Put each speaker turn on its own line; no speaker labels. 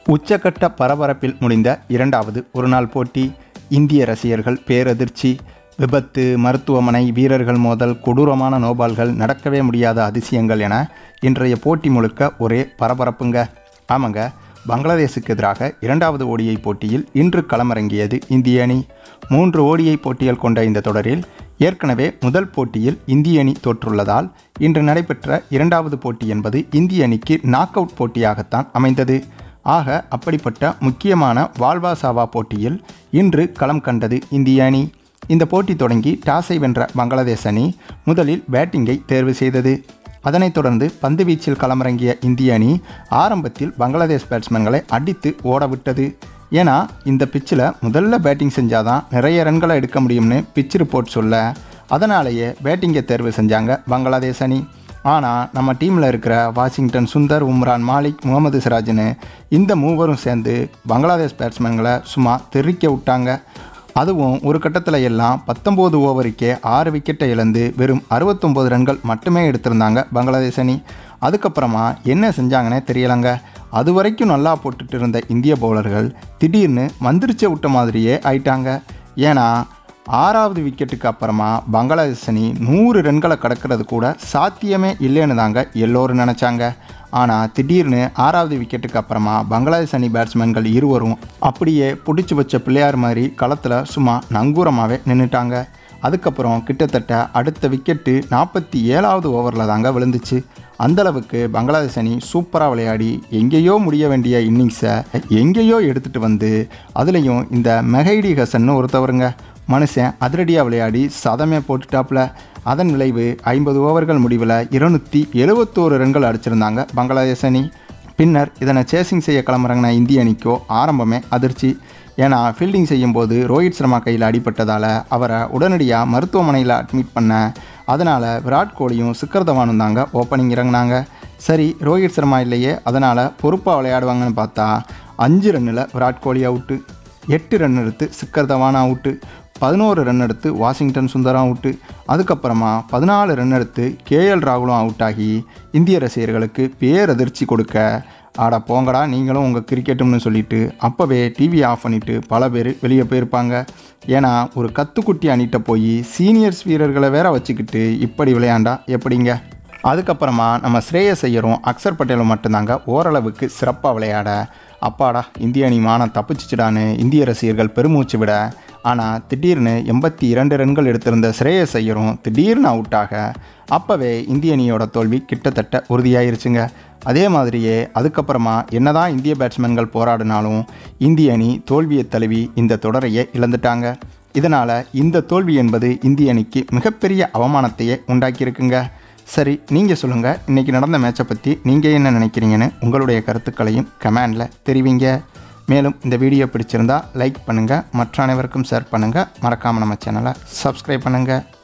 உச்சக்கட்ட பரபரப்பில் முடிந்த இரண்டாவது ஒருநாள் போட்டி இந்திய ரசிகர்கள் பேரதிர்ச்சி விபத்து மருத்துவமனை வீரர்கள் மோதல் கொடூரமான நோபால்கள் நடக்கவே முடியாத அதிசயங்கள் என இன்றைய போட்டி முழுக்க ஒரே பரபரப்புங்க ஆமாங்க பங்களாதேஷுக்கு எதிராக இரண்டாவது ஓடிஐ போட்டியில் இன்று களமிறங்கியது இந்திய அணி மூன்று ஓடிஐ போட்டிகள் கொண்ட இந்த தொடரில் ஏற்கனவே முதல் போட்டியில் இந்திய அணி தோற்றுள்ளதால் இன்று நடைபெற்ற இரண்டாவது போட்டி என்பது இந்திய அணிக்கு நாக் அவுட் போட்டியாகத்தான் அமைந்தது ஆக அப்படிப்பட்ட முக்கியமான வால்வா சாவா போட்டியில் இன்று களம் கண்டது இந்திய அணி இந்த போட்டி தொடங்கி டாஸை வென்ற பங்களாதேஷ் அணி முதலில் பேட்டிங்கை தேர்வு செய்தது அதனைத் தொடர்ந்து பந்து வீச்சில் களமிறங்கிய இந்திய அணி ஆரம்பத்தில் பங்களாதேஷ் பேட்ஸ்மேன்களை அடித்து ஓடவிட்டது ஏன்னா இந்த பிச்சில் முதல்ல பேட்டிங் செஞ்சாதான் நிறைய ரன்களை எடுக்க முடியும்னு பிச் ரிப்போர்ட் சொல்ல அதனாலேயே பேட்டிங்கை தேர்வு செஞ்சாங்க பங்களாதேஷ் அணி ஆனால் நம்ம டீமில் இருக்கிற வாஷிங்டன் சுந்தர் உம்ரான் மாலிக் முகமது சிராஜ்னு இந்த மூவரும் சேர்ந்து பங்களாதேஷ் பேட்ஸ்மேன்களை சும்மா தெறிக்க விட்டாங்க அதுவும் ஒரு கட்டத்தில் எல்லாம் பத்தொம்போது ஓவருக்கே ஆறு விக்கெட்டை இழந்து வெறும் அறுபத்தொம்போது ரன்கள் மட்டுமே எடுத்திருந்தாங்க பங்களாதேஷ் அணி அதுக்கப்புறமா என்ன செஞ்சாங்கன்னே தெரியலங்க அது வரைக்கும் நல்லா போட்டுட்டு இருந்த இந்திய பவுலர்கள் திடீர்னு மந்திரிச்ச விட்ட மாதிரியே ஆயிட்டாங்க ஏன்னா ஆறாவது விக்கெட்டுக்கு அப்புறமா பங்களாதேஷ் அணி நூறு ரன்களை கடக்கிறது கூட சாத்தியமே இல்லைன்னு தாங்க எல்லோரும் நினச்சாங்க ஆனால் திடீர்னு ஆறாவது விக்கெட்டுக்கு அப்புறமா பங்களாதேஷ் அணி பேட்ஸ்மேன்கள் இருவரும் அப்படியே பிடிச்சி வச்ச பிள்ளையார் மாதிரி களத்தில் சும்மா நங்கூரமாகவே நின்றுட்டாங்க அதுக்கப்புறம் கிட்டத்தட்ட அடுத்த விக்கெட்டு நாற்பத்தி ஏழாவது ஓவரில் தாங்க விழுந்துச்சு அந்தளவுக்கு பங்களாதேஷ் அணி சூப்பராக விளையாடி எங்கேயோ முடிய வேண்டிய இன்னிங்ஸை எங்கேயோ எடுத்துகிட்டு வந்து அதுலேயும் இந்த மெஹைடி ஹசன்னு ஒருத்தவருங்க மனுஷன் அதிரடியாக விளையாடி சதமே போட்டுட்டாப்புல அதன் விளைவு ஐம்பது ஓவர்கள் முடிவில் இருநூற்றி எழுபத்தோரு ரன்கள் அடிச்சிருந்தாங்க பங்களாதேஷ் அணி பின்னர் இதனை சேசிங் செய்ய கிளம்புறங்கின இந்திய அணிக்கோ ஆரம்பமே அதிர்ச்சி ஏன்னா ஃபீல்டிங் செய்யும்போது ரோஹித் சர்மா கையில் அடிபட்டதால் அவரை உடனடியாக மருத்துவமனையில் அட்மிட் பண்ண அதனால் விராட் கோலியும் சிக்கர் தவானும் தாங்க ஓப்பனிங் இறங்கினாங்க சரி ரோஹித் சர்மா இல்லையே அதனால் பொறுப்பாக விளையாடுவாங்கன்னு பார்த்தா அஞ்சு ரன்னில் விராட் கோலி அவுட்டு எட்டு ரன் எடுத்து சிக்கர் தவான் அவுட்டு பதினோரு ரன் எடுத்து வாஷிங்டன் சுந்தரம் அவுட்டு அதுக்கப்புறமா பதினாலு ரன் எடுத்து கேஎல் ராகுலும் அவுட் ஆகி இந்திய ரசிகர்களுக்கு பேரதிர்ச்சி கொடுக்க ஆட போங்கடா நீங்களும் உங்கள் கிரிக்கெட்டும்னு சொல்லிட்டு அப்போவே டிவி ஆஃப் பண்ணிவிட்டு பல பேர் வெளியே போயிருப்பாங்க ஏன்னா ஒரு கத்துக்குட்டி அணிட்ட போய் சீனியர்ஸ் வீரர்களை வேற வச்சுக்கிட்டு இப்படி விளையாண்டா எப்படிங்க அதுக்கப்புறமா நம்ம ஸ்ரேயஸ் ஐயரும் அக்சர் பட்டேலும் மட்டும்தாங்க ஓரளவுக்கு சிறப்பாக விளையாட அப்பாடா இந்திய அணி மானம் தப்பிச்சிச்சிடான்னு இந்திய ரசிகர்கள் பெருமூச்சு விட ஆனால் திடீர்னு எண்பத்தி இரண்டு ரன்கள் எடுத்திருந்த ஸ்ரேயஸ் ஐயரும் திடீர்னு அவுட் ஆக அப்போவே இந்திய அணியோட தோல்வி கிட்டத்தட்ட உறுதியாயிருச்சுங்க அதே மாதிரியே அதுக்கப்புறமா என்னதான் இந்திய பேட்ஸ்மேன்கள் போராடினாலும் இந்திய அணி தோல்வியை தழுவி இந்த தொடரையே இழந்துட்டாங்க இதனால் இந்த தோல்வி என்பது இந்திய அணிக்கு மிகப்பெரிய அவமானத்தையே உண்டாக்கியிருக்குங்க சரி நீங்கள் சொல்லுங்கள் இன்றைக்கி நடந்த மேட்சை பற்றி நீங்கள் என்ன நினைக்கிறீங்கன்னு உங்களுடைய கருத்துக்களையும் கமெண்டில் தெரிவிங்க மேலும் இந்த வீடியோ பிடிச்சிருந்தா லைக் பண்ணுங்கள் மற்ற அனைவருக்கும் ஷேர் பண்ணுங்கள் மறக்காமல் நம்ம சேனலை சப்ஸ்கிரைப் பண்ணுங்கள்